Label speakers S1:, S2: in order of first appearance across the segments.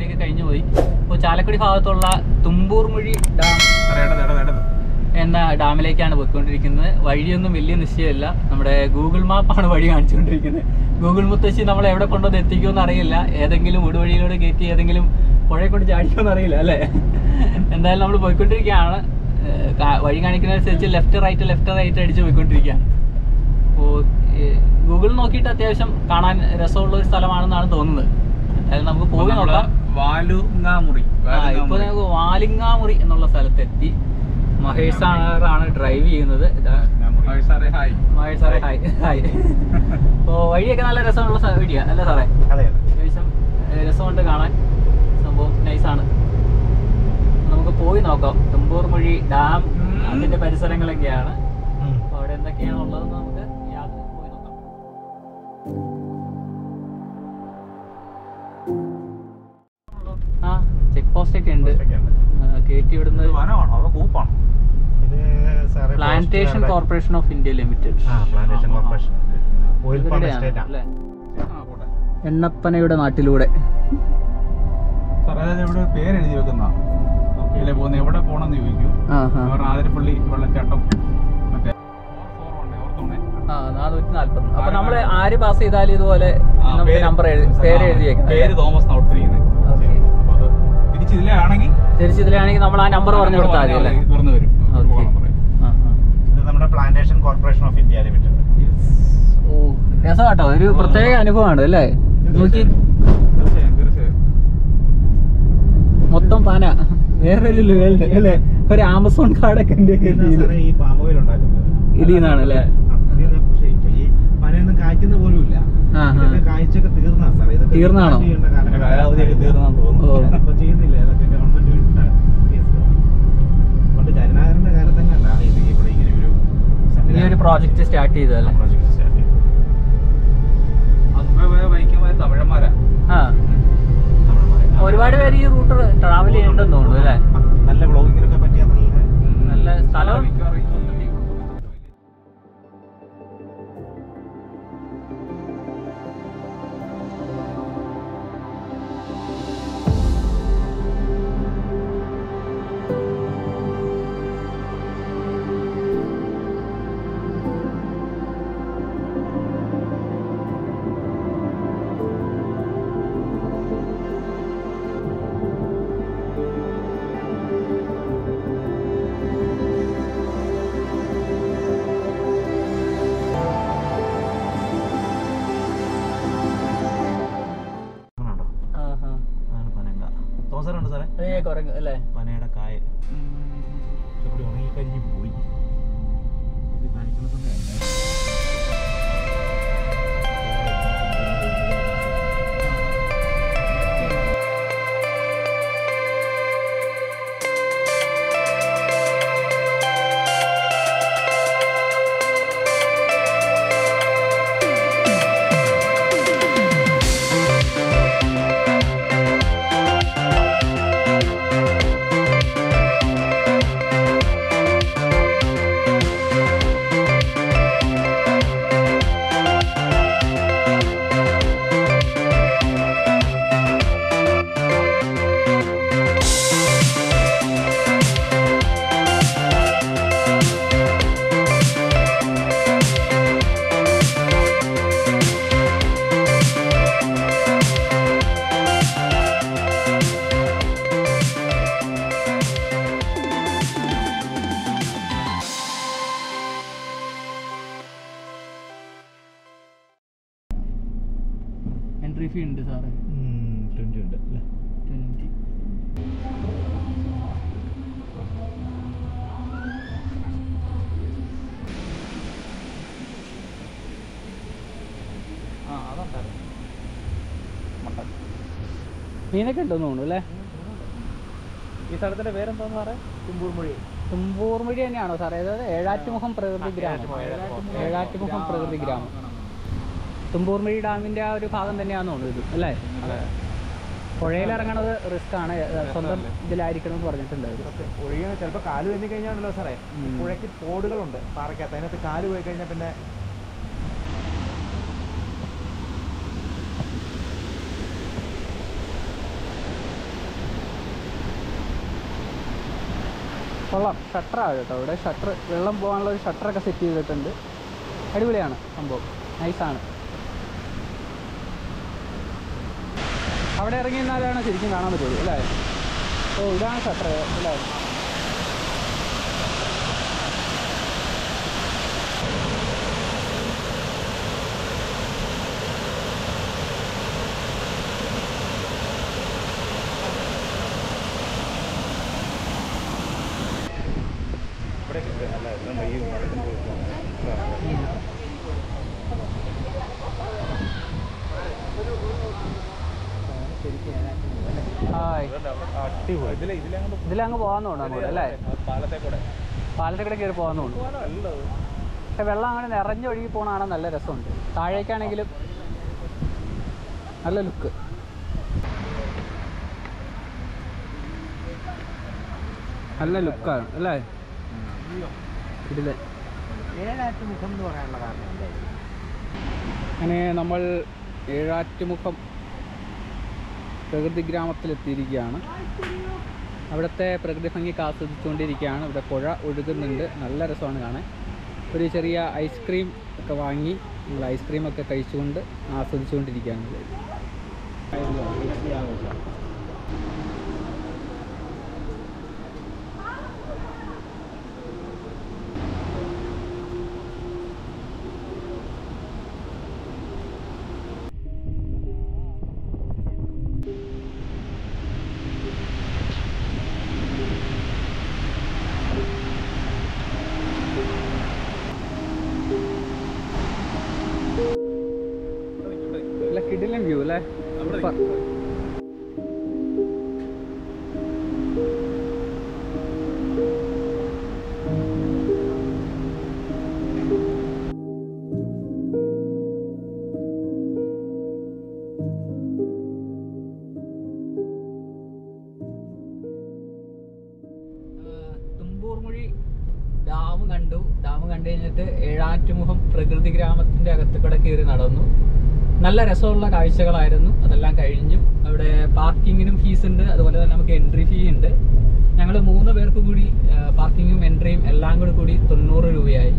S1: സമയമൊക്കെ കഴിഞ്ഞു പോയി ഇപ്പോൾ ചാലക്കുടി ഭാഗത്തുള്ള തുമ്പൂർമുഴി ഡാം
S2: ഇടത് ഇടത് ഇടത്
S1: എന്ന ഡാമിലേക്കാണ് പോയിക്കൊണ്ടിരിക്കുന്നത് വഴിയൊന്നും വലിയ നിശ്ചയമില്ല നമ്മുടെ ഗൂഗിൾ മാപ്പാണ് വഴി കാണിച്ചുകൊണ്ടിരിക്കുന്നത് ഗൂഗിൾ മുത്തശ്ശി നമ്മൾ എവിടെ കൊണ്ടുവന്ന് എത്തിക്കുമെന്ന് അറിയില്ല ഏതെങ്കിലും ഊടുവഴിയിലൂടെ കയറ്റി ഏതെങ്കിലും പുഴയെ കൊണ്ട് ചാടിക്കുമെന്ന് അറിയില്ല അല്ലേ എന്തായാലും നമ്മൾ പോയിക്കൊണ്ടിരിക്കുകയാണ് ഏഹ് കാ- വഴി കാണിക്കുന്നതനുസരിച്ച് ലെഫ്റ്റ് റൈറ്റ് ലെഫ്റ്റ് റൈറ്റ് അടിച്ച് പോയിക്കൊണ്ടിരിക്കുകയാണ് അപ്പോൾ ഗൂഗിൾ നോക്കിയിട്ട് അത്യാവശ്യം കാണാൻ രസമുള്ള ഒരു സ്ഥലമാണെന്നാണ് തോന്നുന്നത് എന്തായാലും നമുക്ക് പോയി
S2: നമ്മള്
S1: നോക്കാം
S2: വാലുങ്ങാമുറി
S1: ആ, ഇപ്പൊ നമുക്ക് വാലിങ്ങാമുറി എന്നുള്ള സ്ഥലത്തെത്തി മഹേഷ് സാറാണ് ഡ്രൈവ് ചെയ്യുന്നത് ഇതാ
S2: ഹായ് സാറേ ഹായ്
S1: മഹേഷ് സാറേ ഹായ് ഹായ് അപ്പോൾ വഴിയൊക്കെ നല്ല രസമുള്ള സ്ഥ- വഴിയാ അല്ലേ സാറേ
S3: അതെ അതെ
S1: അത്യാവശ്യം ഏ, രസമുണ്ട് കാണാൻ സംഭവം നൈസാണ് നമുക്ക് പോയി നോക്കാം തുമ്പൂർ മൊഴി ഡാം അതിന്റെ പരിസരങ്ങളൊക്കെയാണ് അപ്പോൾ അവിടെ എന്തൊക്കെയാണ് ഉള്ളതെന്ന് നമുക്ക് യാത്ര പോയി നോക്കാം ആ ചെക്ക് പോസ്റ്റ് ഒക്കെ ഉണ്ട് ആ, കയറ്റി വിടുന്നത്
S2: ഇത് വനമാണോ അതോ കൂപ്പാണോ
S3: ഇത് സാറേ
S1: പ്ലാന്റേഷൻ
S3: ഫോറസ്റ്റുകാരുടെ-
S1: കോർപ്പറേഷൻ ഓഫ് ഇന്ത്യ ലിമിറ്റഡ്
S3: ആ പ്ലാന്റേഷൻ
S2: ആ, ആ, ആ.
S3: കോർപ്പറേഷൻ ഓയിൽ പാം
S1: ഇവരുടെയാണ്
S3: എസ്റ്റേറ്റ്
S1: അല്ലേ
S2: ആ പോട്ടെ
S1: എണ്ണപ്പനയുടെ നാട്ടിലൂടെ
S2: സാറേ അതായത് ഇവിടെ പേര് എഴുതി വെക്കുന്ന ഇതിലെ പോകുന്ന എവിടെ പോണെന്ന് ചോദിക്കും
S1: ആ ആ
S2: അവർ ആതിരപ്പള്ളി വെള്ളച്ചാട്ടം മറ്റേ ഫോർ ഫോർ വൺ ഓർത്തോണേ
S1: ആ നാനൂറ്റി നാല്പത് അപ്പൊ നമ്മള് ആര് പാസ് ചെയ്താലും ഇതുപോലെ
S2: ആ,
S1: നമുക്ക്
S2: പേര്-
S1: നമ്പർ എഴുതി പേര്
S2: ആ,
S1: എഴുതിയേക്കാം
S2: പേര് തോമസ് ഔട്ടിരിക്കുന്നത്
S1: ഓക്കെ
S2: അപ്പൊ അത് തിരിച്ചിതിലാണെങ്കിൽ
S1: തിരിച്ചിതിലാണെങ്കിൽ നമ്മൾ ആ നമ്പർ പറഞ്ഞു കൊടുത്താൽ മതി അല്ലേ
S2: തുറന്നു വരും
S1: ഓക്കെ
S2: പോകാൻ പറയും
S1: ആ ആ
S3: ഇത് നമ്മുടെ plantation corporation of India limited
S1: ഓ രസമാട്ടോ ഒരു പ്രത്യേക അനുഭവമാണ് അല്ലേ നോക്കി
S2: തീർച്ചയായും തീർച്ചയായും
S1: മൊത്തം പാന വേറൊരു വേൾഡ് അല്ലേ ഒരു ആമസോൺ കാടൊക്കെ
S3: സാറേ ഈ പാം ഓയിൽ ഉണ്ടാക്കുന്നത്
S1: ഇതിൽ നിന്നാണ് അല്ലേ
S3: ആ, ഇതിൽ നിന്ന് പക്ഷേ ഇപ്പൊ ഈ പനയൊന്നും കായ്ക്കുന്ന പോലും ഇല്ല
S1: ആ, ആ.
S3: ഇതൊക്കെ കായ്ച്ചൊക്കെ തീർന്നാ സാറേ ഇതൊക്കെ
S1: തീർന്നാണോ?
S3: ചെയ്യേണ്ട കാലം
S2: കാലാവധിയൊക്കെ തീർന്നാന്ന് തോന്നുന്നു
S1: ഓ
S3: ഇപ്പൊ ചെയ്യുന്നില്ല ഇതൊക്കെ ഗവൺമെന്റ് വിട്ട കേസുകളാണ് പണ്ട് കരുണാകരന്റെ കാലത്തന്നെ അല്ല ഇത് ഇവിടെ ഇങ്ങനെ ഒരു
S1: ഈ ഒരു പ്രോജക്റ്റ് സ്റ്റാർട്ട് ചെയ്തല്ലേ
S3: പ്രോജക്ട് സ്റ്റാർട്ട് ചെയ്തത്
S2: അതുപോലെ പോയ ബൈക്കുമാർ തമിഴന്മാരാ
S1: ആ
S3: തമിഴന്മാരെ.
S1: ഒരുപാട് പേര് ഈ റൂട്ട് ട്രാവൽ ചെയ്യുന്നുണ്ടെന്ന് തോന്നുന്നു അല്ലേ
S3: ആ, നല്ല ബ്ലോഗിങ്ങിനൊക്കെ പറ്റിയ നല്ല
S1: നല്ല സ്ഥലം
S2: മിക്കവാറും ഈ
S3: ആണോ?
S1: ആഹാ.
S3: അതാണ് പനങ്ക തോസറുണ്ട് സാറേ
S1: ഏ, കുരങ്ങ് അല്ലേ
S3: പനയുടെ കായ ഇവിടെ ഉണങ്ങി കരിഞ്ഞു പോയി ഇത് കാണിക്കുന്ന സമയം
S1: എൻട്രി ഫീ ഉണ്ട് സാറേ
S3: ട്വന്റി ഉണ്ട് അല്ലേ
S1: ട്വൻറ്റി ആ അതുണ്ടായിരുന്നു മട്ടൻ മീനൊക്കെ ഉണ്ടെന്ന് തോന്നുന്നു അല്ലേ ഈ സ്ഥലത്തിന്റെ പേരെന്താന്ന് സാറേ
S3: തുമ്പൂർമൊഴി
S1: തുമ്പൂർ മൊഴി തന്നെയാണോ സാറേ അതായത് ഏഴാറ്റുമുഖം പ്രകൃതി ഗ്രാമം ഏഴാറ്റുമുഖം പ്രകൃതി ഗ്രാമം തുമ്പൂർമൊഴി ഡാമിന്റെ ആ ഒരു ഭാഗം തന്നെയാണെന്ന് തോന്നുന്നു ഇത് അല്ലേ പുഴയിൽ ഇറങ്ങണത് റിസ്ക് ആണ് സ്വന്തം ഇതിലായിരിക്കണം എന്ന് പറഞ്ഞിട്ടുണ്ടായിരുന്നു
S3: ഒഴുകിയ ചിലപ്പോൾ കാല് വെന്നി കഴിഞ്ഞാണല്ലോ സാറേ
S1: ഉം.
S3: പുഴയ്ക്ക് തോടുകളുണ്ട് പാറയ്ക്കകത്ത് അതിനകത്ത് കാല് പോയി കഴിഞ്ഞാൽ പിന്നെ
S1: കൊള്ളാം ഷട്ടറാണ് കേട്ടോ ഇവിടെ ഷട്ടർ വെള്ളം പോകാനുള്ള ഒരു ഷട്ടറൊക്കെ സെറ്റ് ചെയ്തിട്ടുണ്ട് അടിപൊളിയാണ് സംഭവം നൈസാണ് അവിടെ ഇറങ്ങി നിന്നാലാണ് ശരിക്കും കാണാൻ പറ്റുള്ളൂ അല്ലേ ഓ ഇതാണ് ഷട്ടർ അല്ലേ
S3: ഇവിടെ അല്ല ഇതുണ്ട്, ഈ മഠത്തിന് കൊടുക്കുകയാണ്.
S1: ഹായ്
S3: ഇതുണ്ട്, അവിടെ അടിപൊളി. ഇതിലെ ഇതിലങ്ങോട്ട്
S1: ഇതിലങ്ങ് പോകാമെന്ന് തോന്നുന്നു അങ്ങോട്ട് അല്ലേ
S3: പാലത്തെ കൂടെ
S1: പാലത്തിൽ കൂടെ കയറി പോകാമെന്ന് തോന്നുന്നു
S3: നല്ലത്
S1: പക്ഷെ വെള്ളം അങ്ങനെ നിറഞ്ഞൊഴുകി പോകണ നല്ല രസമുണ്ട് താഴേക്കാണെങ്കിലും നല്ല ലുക്ക് നല്ല ലുക്കാണ് അല്ലേ ഇതിലെ
S3: മുഖം എന്ന് പറയാനുള്ള കാരണം എന്തായിരിക്കും
S1: അങ്ങനെ നമ്മൾ ഏഴാറ്റുമുഖം പ്രകൃതി ഗ്രാമത്തിലെത്തിയിരിക്കുകയാണ് അവിടുത്തെ പ്രകൃതി ഭംഗിയൊക്കെ ആസ്വദിച്ചുകൊണ്ടിരിക്കുകയാണ് ഇവിടെ പുഴ ഒഴുകുന്നുണ്ട് നല്ല രസമാണ് കാണാൻ ഒരു ചെറിയ ഐസ്ക്രീം ഒക്കെ വാങ്ങി നമ്മൾ ഐസ്ക്രീമൊക്കെ കഴിച്ചുകൊണ്ട് ആസ്വദിച്ചുകൊണ്ടിരിക്കുകയാണ് ഇവിടെ. നല്ല കിടിലൻ വ്യൂ അല്ലേ സൂപ്പർ തുമ്പൂർമൊഴി ഡാം കണ്ടു ഡാം കണ്ടു കഴിഞ്ഞിട്ട് ഏഴാറ്റുമുഖം പ്രകൃതി ഗ്രാമത്തിന്റെ അകത്ത് കൂടെ കയറി നടന്നു നല്ല രസമുള്ള കാഴ്ചകളായിരുന്നു അതെല്ലാം കഴിഞ്ഞു അവിടെ പാർക്കിങ്ങിനും ഫീസ് ഉണ്ട് അതുപോലെ തന്നെ നമുക്ക് എൻട്രി ഫീ ഉണ്ട് ഞങ്ങൾ മൂന്ന് പേർക്ക് കൂടി പാർക്കിങ്ങും എൻട്രിയും എല്ലാം കൂടി കൂടി തൊണ്ണൂറ് രൂപയായി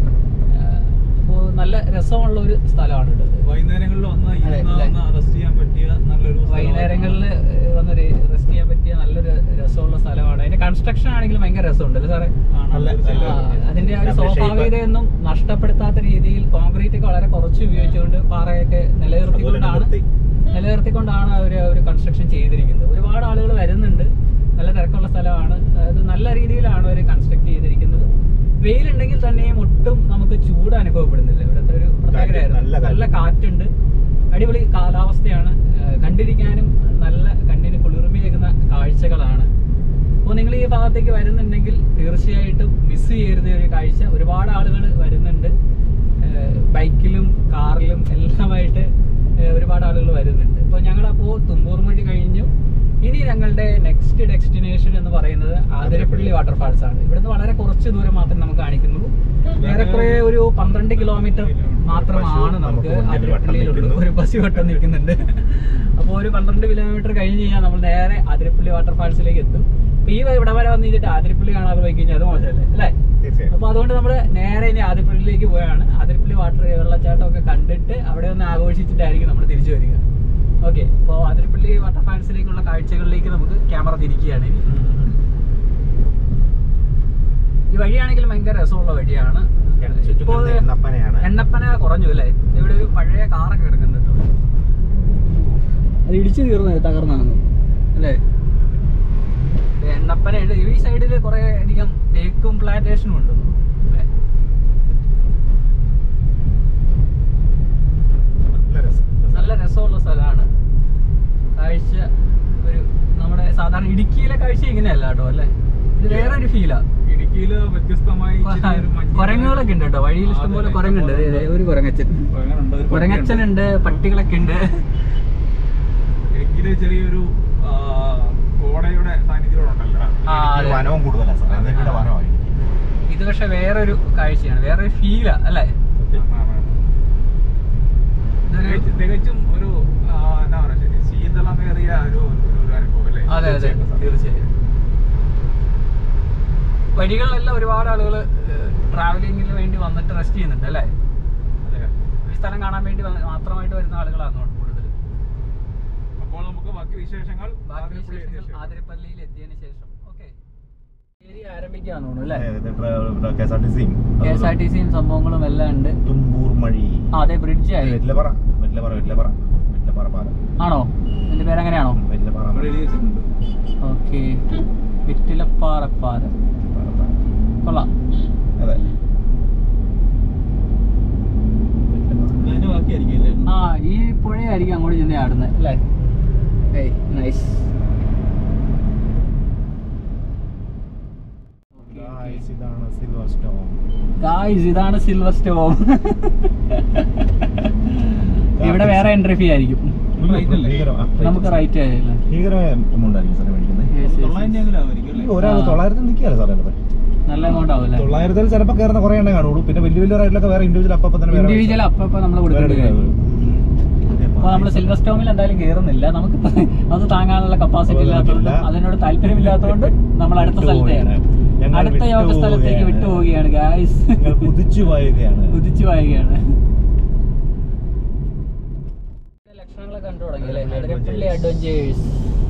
S1: അപ്പോൾ നല്ല രസമുള്ള ഒരു സ്ഥലമാണ് ഇത്
S2: വൈകുന്നേരങ്ങളിൽ വന്ന്
S1: അതെ,
S2: ഇരുന്ന്
S1: അല്ലേ?
S2: ഒന്ന് റെസ്റ്റ് ചെയ്യാൻ പറ്റിയ നല്ലൊരു സ്ഥലമാണ്.
S1: വൈകുന്നേരങ്ങളിൽ വന്നൊരു റെസ്റ്റ് ചെയ്യാൻ പറ്റിയ നല്ലൊരു രസമുള്ള സ്ഥലമാണ് അതിന്റെ കൺസ്ട്രക്ഷൻ ആണെങ്കിലും ഭയങ്കര രസമുണ്ട് അല്ലേ സാറേ
S2: ആ, നല്ല
S3: നല്ല-
S2: നല്ല-
S1: ആ, അതിന്റെ ആ ഒരു
S3: Double shape.
S1: സ്വാഭാവികതയൊന്നും നഷ്ടപ്പെടുത്താത്ത രീതിയിൽ കോൺക്രീറ്റ് ഒക്കെ വളരെ കുറച്ച് ഉപയോഗിച്ചുകൊണ്ട് പാറയൊക്കെ
S3: അതുപോലെ
S1: നിലനിർത്തിക്കൊണ്ടാണ്
S3: നിർത്തി.
S1: നിലനിർത്തിക്കൊണ്ടാണ് അവർ ഒരു കൺസ്ട്രക്ഷൻ ചെയ്തിരിക്കുന്നത് ഒരുപാട് ആളുകൾ വരുന്നുണ്ട് നല്ല തിരക്കുള്ള സ്ഥലമാണ് അതായത് നല്ല രീതിയിലാണ് അവർ കൺസ്ട്രക്ട് ചെയ്തിരിക്കുന്നത് വെയിലുണ്ടെങ്കിൽ തന്നെയും ഒട്ടും നമുക്ക് ചൂട് അനുഭവപ്പെടുന്നില്ല ഇവിടുത്തെ ഒരു
S3: കാറ്റ്,
S1: പ്രത്യേകതയായിരുന്നു
S3: നല്ല കാറ്റ്.
S1: നല്ല കാറ്റുണ്ട് അടിപൊളി കാലാവസ്ഥയാണ് ആ, കണ്ടിരിക്കാനും നല്ല കണ്ണിന് കുളിർമയേകുന്ന കാഴ്ചകളാണ് അപ്പോൾ നിങ്ങൾ ഈ ഭാഗത്തേക്ക് വരുന്നുണ്ടെങ്കിൽ തീർച്ചയായിട്ടും മിസ് ചെയ്യരുത് ഒരു കാഴ്ച ഒരുപാട് ആളുകൾ വരുന്നുണ്ട് ഏഹ് ബൈക്കിലും കാറിലും എല്ലാമായിട്ട് ഏഹ് ഒരുപാട് ആളുകൾ വരുന്നുണ്ട് ഇപ്പോൾ ഞങ്ങളപ്പോൾ തുമ്പൂർമൊഴി കഴിഞ്ഞു ഇനി ഞങ്ങളുടെ നെക്സ്റ്റ് ഡെസ്റ്റിനേഷൻ എന്ന് പറയുന്നത് ആതിരപ്പള്ളി വാട്ടർഫാൾസ് ആണ് ഇവിടുന്ന് വളരെ കുറച്ച് ദൂരം മാത്രം നമുക്ക് കാണിക്കുന്നുള്ളൂ ഏറെക്കുറെ ഒരു പന്ത്രണ്ട് കിലോമീറ്റർ മാത്രമാണ് നമുക്ക്
S3: നമുക്ക് മുന്നിൽ വട്ടം
S1: ആതിരപ്പള്ളിയിലുള്ളൂ
S3: നിൽക്കുന്നു.
S1: ഒരു ബസ് വട്ടം നിൽക്കുന്നുണ്ട് അപ്പോൾ ഒരു പന്ത്രണ്ട് കിലോമീറ്റർ കഴിഞ്ഞ് കഴിഞ്ഞാൽ നമ്മൾ നേരെ ആതിരപ്പള്ളി വാട്ടർഫാൾസിലേക്ക് എത്തും അപ്പോൾ ഈ ഇവിടെ വരെ വന്ന് കഴിഞ്ഞിട്ട് ആതിരപ്പള്ളി കാണാതെ പോയി കഴിഞ്ഞാൽ അത് മോശമല്ലേ അല്ലേ
S3: തീർച്ചയായും
S1: അപ്പോൾ അതുകൊണ്ട് നമ്മൾ നേരെ ഇനി ആതിരപ്പള്ളിയിലേക്ക് പോയാണ് ആതിരപ്പള്ളി വാട്ടർ വെള്ളച്ചാട്ടം ഒക്കെ കണ്ടിട്ട് അവിടെ ഒന്ന് ആഘോഷിച്ചിട്ടായിരിക്കും നമ്മൾ തിരിച്ചു വരിക ഓക്കെ അപ്പോൾ ആതിരപ്പള്ളി വാട്ടർഫാൾസിലേക്കുള്ള കാഴ്ചകളിലേക്ക് നമുക്ക് ക്യാമറ തിരിക്കുകയാണ് ഇനി ഈ വഴിയാണെങ്കിൽ ഭയങ്കര രസമുള്ള വഴിയാണ്
S3: ചുറ്റും
S1: ഇപ്പോൾ
S3: കാണുന്ന എണ്ണപ്പനയാണ്
S1: എണ്ണപ്പന കുറഞ്ഞു അല്ലേ ഇവിടെ ഒരു പഴയ കാറൊക്കെ കിടക്കുന്നുണ്ട് കേട്ടോ അത് ഇടിച്ചു തീർന്നു തകർന്നാണ് അല്ലേ ഇത് എണ്ണപ്പനയുണ്ട് ഈ സൈഡിൽ കുറെ അധികം തേക്കും പ്ലാന്റേഷനും ഉണ്ട് അല്ലേ?
S3: നല്ല രസം
S1: നല്ല രസമുള്ള സ്ഥലമാണ് കാഴ്ച ഒരു നമ്മുടെ സാധാരണ ഇടുക്കിയിലെ കാഴ്ച ഇങ്ങനെയല്ല കേട്ടോ അല്ലേ ഇത് വേറൊരു ഫീലാ
S2: ഇടുക്കിയില് വ്യത്യസ്തമായി ഇച്ചിരി ഒരു മഞ്ഞ്
S1: കുരങ്ങുകളൊക്കെ ഉണ്ട് കേട്ടോ വഴിയിൽ
S2: ആ,
S1: ഇഷ്ടംപോലെ
S2: അതെ,
S1: കുരങ്ങുണ്ട് ദേ, ദേ, ഒരു കുരങ്ങച്ചൻ
S2: കുരങ്ങനുണ്ട്, ഒരു പട്ടിയുണ്ട്.
S1: കുരങ്ങച്ചനുണ്ട് പട്ടികളൊക്കെ ഉണ്ട്
S2: ഇടുക്കിയില് ചെറിയൊരു ആ, കോടയുടെ സാന്നിധ്യം ഉണ്ടല്ലോ
S1: ആ,
S3: ഇടുക്കിയിൽ
S1: അതെ.
S3: വനവും കൂടുതലാണ് സാർ എന്തെങ്കിലും വനമായി
S1: ഇത് പക്ഷെ വേറൊരു കാഴ്ചയാണ് വേറൊരു ഫീലാ അല്ലേ ഇതൊരു
S2: തികച്ചും- തികച്ചും ഒരു ആ, എന്താ പറയുക ശീതളമേറിയ ഒരു ഒരു അനുഭവം അല്ലേ
S1: അതെ അതെ
S2: തീർച്ചയായിട്ടും സാർ.
S1: തീർച്ചയായും വഴികളിലെല്ലാം ഒരുപാട് ആളുകൾ ട്രാവലിങ്ങിന് വേണ്ടി വന്നിട്ട് റെസ്റ്റ് ചെയ്യുന്നുണ്ട് അല്ലേ ഈ സ്ഥലം കാണാൻ വേണ്ടി വന്ന് മാത്രമായിട്ട് വരുന്ന ആളുകളാണ് കൂടുതൽ
S2: അപ്പോൾ നമുക്ക് ബാക്കി വിശേഷങ്ങൾ
S1: ബാക്കി
S2: ആതിരപ്പള്ളി എത്തിയ
S1: വിശേഷങ്ങൾ
S2: ശേഷം.
S1: ആതിരപ്പള്ളിയിൽ എത്തിയതിന് ശേഷം ഓക്കെ ഏരിയ ആരംഭിക്കാന്ന് തോന്നുന്നു അല്ലേ
S3: കെ എസ് ആർ ടി സിയും
S1: കെ എസ് ആർ ടി സിയും സംഭവങ്ങളും എല്ലാം ഉണ്ട്
S3: തുമ്പൂർ മഴി
S1: ആ അതെ ബ്രിഡ്ജ് ആയി
S3: വെറ്റിലപ്പറ വെറ്റിലപ്പറ വെറ്റിലപ്പറ വെറ്റിലപ്പറ പാലം
S1: ആണോ ഇതിന്റെ പേരങ്ങനെയാണോ
S3: വെറ്റിലപ്പറ
S2: അവിടെ എഴുതി വെച്ചിട്ടുണ്ട്
S1: ഓക്കെ വിറ്റിലപ്പാറപ്പാലം കൊള്ളാം
S3: അതെ
S2: അതിന്റെ ബാക്കിയായിരിക്കും
S1: ആ ഈ പുഴയായിരിക്കും അങ്ങോട്ട് ചെന്ന് ആടുന്നത് അല്ലേ ഏയ് നൈസ്
S3: Guys, ഇതാണ് സിൽവർ സ്റ്റോൺ
S1: ഗായ്സ് ഇതാണ് സിൽവർ സ്റ്റോം ഇവിടെ വേറെ എൻട്രി ഫീ ആയിരിക്കും
S2: Right അല്ലേ?
S1: നമുക്ക് റൈറ്റ് ആയില്ല
S3: ഭീകരമായ എമൗണ്ട് ആയിരിക്കും സാറേ മേടിക്കുന്നത്
S2: തൊള്ളായിരം എങ്കിലും ആവുമായിരിക്കും അല്ലേ
S3: ഒരാൾ
S1: ആ.
S3: തൊള്ളായിരത്തിൽ നിൽക്കുകയല്ല സാറേ അവിടെ.
S1: നല്ല എമൗണ്ട് ആവും അല്ലേ
S3: തൊള്ളായിരത്തിൽ ചിലപ്പോൾ കയറുന്ന കുറേ എണ്ണേ കാണുള്ളൂ പിന്നെ വലിയ വലിയ റൈഡിലൊക്കെ വേറെ ഇൻഡിവിജ്വൽ അപ്പം തന്നെ വേറെ
S1: ഇൻഡിവിജ്വൽ അപ്പൊ അപ്പൊ നമ്മൾ
S3: വേറെ
S1: കൊടുക്കേണ്ടി വരും
S3: എടുക്കുന്നത്.
S1: അപ്പൊ നമ്മൾ സിൽവർ സ്റ്റോമിൽ എന്തായാലും കയറുന്നില്ല നമുക്ക് അത് താങ്ങാനുള്ള കപ്പാസിറ്റി ഇല്ലാത്തതുകൊണ്ട് അതിനോട് താല്പര്യമില്ലാത്തതുകൊണ്ട് നമ്മൾ അടുത്ത സ്ഥലത്തെ
S3: ഞങ്ങൾ
S1: അടുത്ത യോഗ സ്ഥലത്തേക്ക്
S3: വിട്ടുപോവുകയാണ്.
S1: വിട്ടുപോവുകയാണ് ഗായ്സ്
S3: ഞങ്ങൾ കുതിച്ചു പോവുകയാണ്
S1: ഉദിച്ചു വായുകയാണ് ലക്ഷണങ്ങളൊക്കെ കണ്ടു തുടങ്ങി അല്ലേ അതിരപ്പള്ളി അഡ്വഞ്ചേഴ്സ്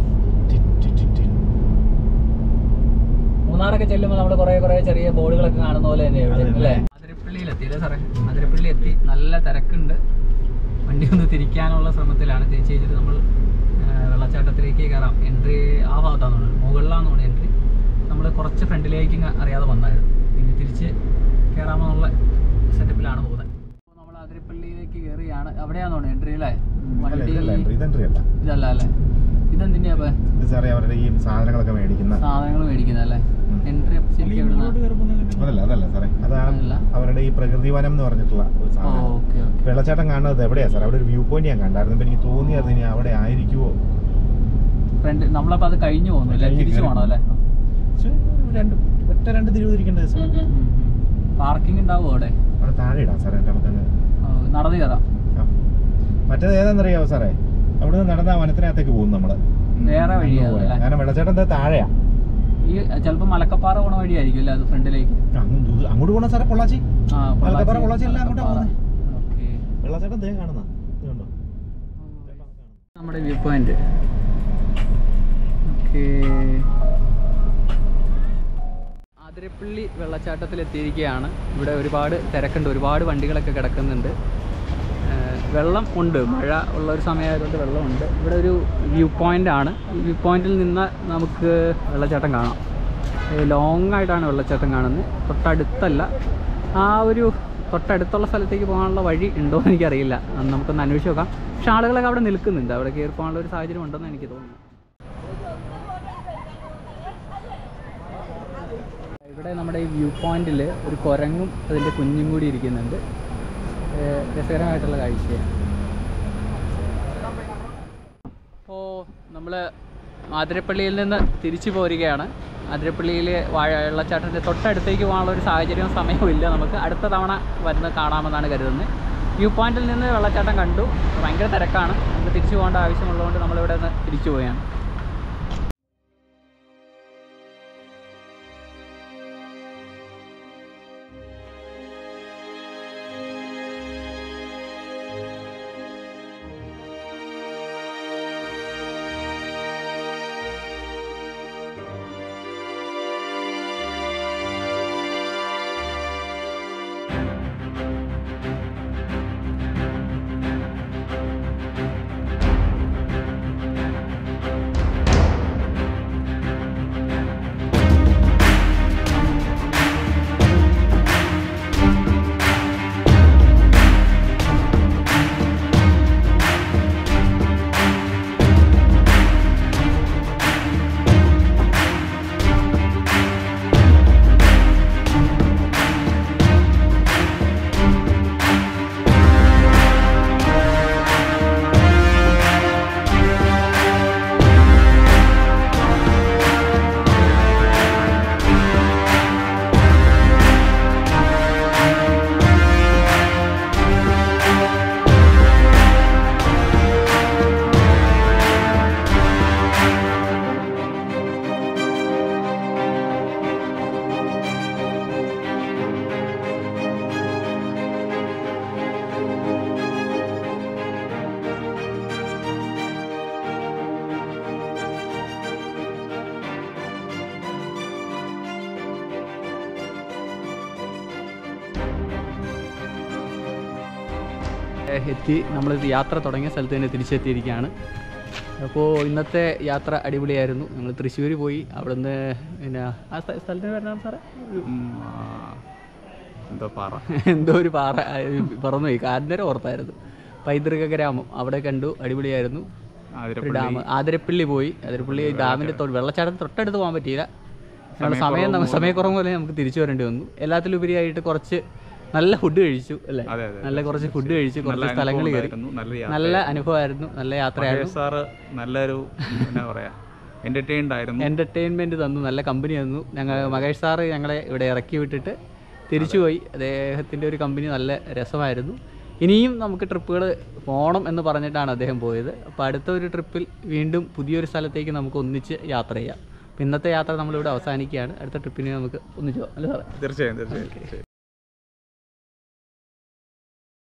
S1: മൂന്നാറൊക്കെ ചെല്ലുമ്പോൾ നമ്മൾ കുറെ കുറെ ചെറിയ ബോർഡുകളൊക്കെ കാണുന്ന പോലെ തന്നെ ഇവിടെ അല്ലേ അതിരപ്പള്ളിയിൽ എത്തി അല്ലേ സാറേ അതിരപ്പള്ളി എത്തി നല്ല തിരക്കുണ്ട് വണ്ടി ഒന്ന് തിരിക്കാനുള്ള ശ്രമത്തിലാണ് തിരിച്ച് കഴിഞ്ഞിട്ട് നമ്മൾ ആ, വെള്ളച്ചാട്ടത്തിലേക്ക് കയറാം എൻട്രി ആ ഭാഗത്താണ് തോന്നുന്നത് മുകളിലാണ് തോന്നുന്നത് എൻട്രി നമ്മൾ കുറച്ച് ഫ്രണ്ടിലേക്ക് ഇങ്ങ് അറിയാതെ വന്നായിരുന്നു ഇനി തിരിച്ച് കയറാമെന്നുള്ള സെറ്റപ്പിലാണ് പോകുന്നത് നമ്മൾ അതിരപ്പള്ളിയിലേക്ക് കയറിയാണ് അവിടെയാന്ന് തോന്നുന്നത് എൻട്രി അല്ലേ
S3: അല്ല,
S1: വണ്ടി
S3: ഇതല്ല entry, ഇത് entry അല്ല.
S1: ഇതല്ല അല്ലേ ഇതെന്തിൻ്റെയാ അപ്പൊ
S3: ഇത് സാറേ അവരുടെ ഈ സാധനങ്ങളൊക്കെ മേടിക്കുന്ന
S1: സാധനങ്ങൾ മേടിക്കുന്നത് അല്ലേ
S3: ഉം.
S1: എൻട്രി ശരിക്കും എവിടുന്ന
S3: അതല്ല അതല്ല സാറേ അത് ആ
S1: അതല്ല.
S3: അവരുടെ ഈ പ്രകൃതി വനം എന്ന് പറഞ്ഞിട്ടുള്ള ഒരു
S1: ഓ
S3: സാധനം
S1: ഓക്കെ ഓക്കെ
S3: വെള്ളച്ചാട്ടം കാണുന്നത് എവിടെയാ സാർ അവിടെ ഒരു വ്യൂ പോയിന്റ് ഞാൻ കണ്ടായിരുന്നു അപ്പൊ എനിക്ക് തോന്നിയായിരുന്നു ഇനി അവിടെ ആയിരിക്കുമോ
S1: ഫ്രണ്ട് നമ്മളപ്പോ അത് കഴിഞ്ഞു പോകുന്നു അല്ലേ തിരിച്ചു പോകണം അല്ലേ
S3: പക്ഷേ ഒരു രണ്ട് ഒറ്റ രണ്ട് തിരിവ് തിരിക്കേണ്ടത് സാർ
S1: പാർക്കിംഗ് ഉണ്ടാവും അവിടെ
S3: അവിടെ താഴെ ഇടാം സാറേ നമുക്കങ്ങ്
S1: ഓ, നടന്നു കയറാം
S3: ആ. മറ്റേത് ഏതാണെന്നറിയാവോ സാറേ അവിടെ നിന്ന് നടന്ന ആ വനത്തിനകത്തേക്ക് പോകും നമ്മള്
S1: വേറെ വഴിയാണ്
S3: അങ്ങ് പോയാ.
S1: അല്ലേ
S3: കാരണം വെള്ളച്ചാട്ടം ദേ താഴെയാ
S1: ഈ ചിലപ്പോ മലക്കപ്പാറ പോണ വഴിയായിരിക്കും അല്ലേ അത് ഫ്രണ്ടിലേക്ക്
S3: അങ്ങ് ദൂ- അങ്ങോട്ട് പോകണം സാറേ പൊള്ളാച്ചി
S1: ആ
S3: മലക്കപ്പാറ, പൊള്ളാച്ചി എല്ലാം അങ്ങോട്ടാ പോകുന്നെ.
S1: ഓക്കെ
S3: വെള്ളച്ചാട്ടം ദേ കാണുന്ന ഇത് കണ്ടോ
S1: നമ്മുടെ വ്യൂ പോയിന്റ് ഓക്കെ അതിരപ്പള്ളി വെള്ളച്ചാട്ടത്തിൽ എത്തിയിരിക്കുകയാണ് ഇവിടെ ഒരുപാട് തിരക്കുണ്ട് ഒരുപാട് വണ്ടികളൊക്കെ കിടക്കുന്നുണ്ട് ഏഹ് വെള്ളം ഉണ്ട് മഴ ഉള്ള ഒരു സമയമായതുകൊണ്ട് വെള്ളമുണ്ട് ഇവിടെ ഒരു വ്യൂ പോയിന്റ് ആണ് ഈ വ്യൂ പോയിന്റിൽ നിന്ന് നമുക്ക് വെള്ളച്ചാട്ടം കാണാം ലോങ് ആയിട്ടാണ് വെള്ളച്ചാട്ടം കാണുന്നത് തൊട്ടടുത്തല്ല ആ ഒരു തൊട്ടടുത്തുള്ള സ്ഥലത്തേക്ക് പോകാനുള്ള വഴി ഉണ്ടോ എന്ന് എനിക്കറിയില്ല അത് നമുക്കൊന്ന് അന്വേഷിച്ച് നോക്കാം പക്ഷെ ആളുകളൊക്കെ അവിടെ നിൽക്കുന്നുണ്ട് അവിടെ കയറി പോകാനുള്ള ഒരു സാഹചര്യം ഉണ്ടെന്ന് എനിക്ക് തോന്നുന്നു ഇവിടെ നമ്മുടെ ഈ വ്യൂ പോയിന്റിൽ ഒരു കുരങ്ങും അതിൻ്റെ കുഞ്ഞും കൂടി ഇരിക്കുന്നുണ്ട് ഏഹ് രസകരമായിട്ടുള്ള കാഴ്ചയാണ് അപ്പോൾ നമ്മൾ ആതിരപ്പള്ളിയിൽ നിന്ന് തിരിച്ചു പോരുകയാണ് ആതിരപ്പള്ളിയിലെ വാഴ വെള്ളച്ചാട്ടത്തിൻ്റെ തൊട്ടടുത്തേക്ക് പോകാനുള്ള ഒരു സാഹചര്യവും സമയവും ഇല്ല നമുക്ക് അടുത്ത തവണ വരുന്ന കാണാമെന്നാണ് കരുതുന്നത് വ്യൂ പോയിന്റിൽ നിന്ന് വെള്ളച്ചാട്ടം കണ്ടു ഭയങ്കര തിരക്കാണ് നമുക്ക് തിരിച്ചു പോകേണ്ട ആവശ്യമുള്ളതുകൊണ്ട് നമ്മളിവിടെ നിന്ന് തിരിച്ചു പോവുകയാണ് ഏഹ്, എത്തി നമ്മൾ യാത്ര തുടങ്ങിയ സ്ഥലത്ത് തന്നെ തിരിച്ചെത്തിയിരിക്കുകയാണ് അപ്പോൾ ഇന്നത്തെ യാത്ര അടിപൊളിയായിരുന്നു ഞങ്ങൾ തൃശ്ശൂർ പോയി അവിടുന്ന് പിന്നെ ആ സ്ഥ- സ്ഥലത്തിന് പേരാണ് സാറേ ഒരു
S2: ഉം, ആ, എന്തോ പാറ
S1: എന്തോ ഒരു പാറ പറന്നുപോയി കാരനേരം ഓർത്തായിരുന്നു പൈതൃക ഗ്രാമം അവിടെ കണ്ടു അടിപൊളിയായിരുന്നു ഒരു
S2: ആതിരപ്പള്ളി
S1: ഡാം ആതിരപ്പള്ളി പോയി ആതിരപ്പള്ളി ഡാമിൻ്റെ തൊട്ട് വെള്ളച്ചാട്ടം തൊട്ടടുത്ത് പോകാൻ പറ്റിയില്ല ഞങ്ങൾ സമയം നമ്മ- സമയക്കുറവ് പോലെ നമുക്ക് തിരിച്ചു വരേണ്ടി വന്നു എല്ലാത്തിലും ഉപരിയായിട്ട് കുറച്ച് നല്ല ഫുഡ് കഴിച്ചു അല്ലേ
S2: അതെ അതെ
S1: നല്ല കുറച്ച് ഫുഡ് കഴിച്ചു കുറച്ച്
S2: നല്ല
S1: സ്ഥലങ്ങൾ കയറി
S2: അനുഭവം ഉണ്ടായിരുന്നു. നല്ല യാത്ര
S1: നല്ല അനുഭവമായിരുന്നു നല്ല യാത്രയായിരുന്നു
S2: മഹേഷ് സാറ് നല്ലൊരു എന്നാ പറയാ എന്റർടൈൻഡ് ആയിരുന്നു
S1: എൻ്റർടൈൻമെൻറ്റ് തന്നു നല്ല കമ്പനി തന്നു ഞങ്ങൾ മഹേഷ് സാറ് ഞങ്ങളെ ഇവിടെ ഇറക്കി വിട്ടിട്ട് തിരിച്ചുപോയി അദ്ദേഹത്തിൻ്റെ ഒരു കമ്പനി നല്ല രസമായിരുന്നു ഇനിയും നമുക്ക് ട്രിപ്പുകൾ പോകണം എന്ന് പറഞ്ഞിട്ടാണ് അദ്ദേഹം പോയത് അപ്പോൾ അടുത്ത ഒരു ട്രിപ്പിൽ വീണ്ടും പുതിയൊരു സ്ഥലത്തേക്ക് നമുക്ക് ഒന്നിച്ച് യാത്ര ചെയ്യാം അപ്പോൾ ഇന്നത്തെ യാത്ര നമ്മളിവിടെ അവസാനിക്കുകയാണ് അടുത്ത ട്രിപ്പിന് നമുക്ക് ഒന്നിച്ച് പോകാം അല്ലേ സാറേ
S2: തീർച്ചയായും തീർച്ചയായും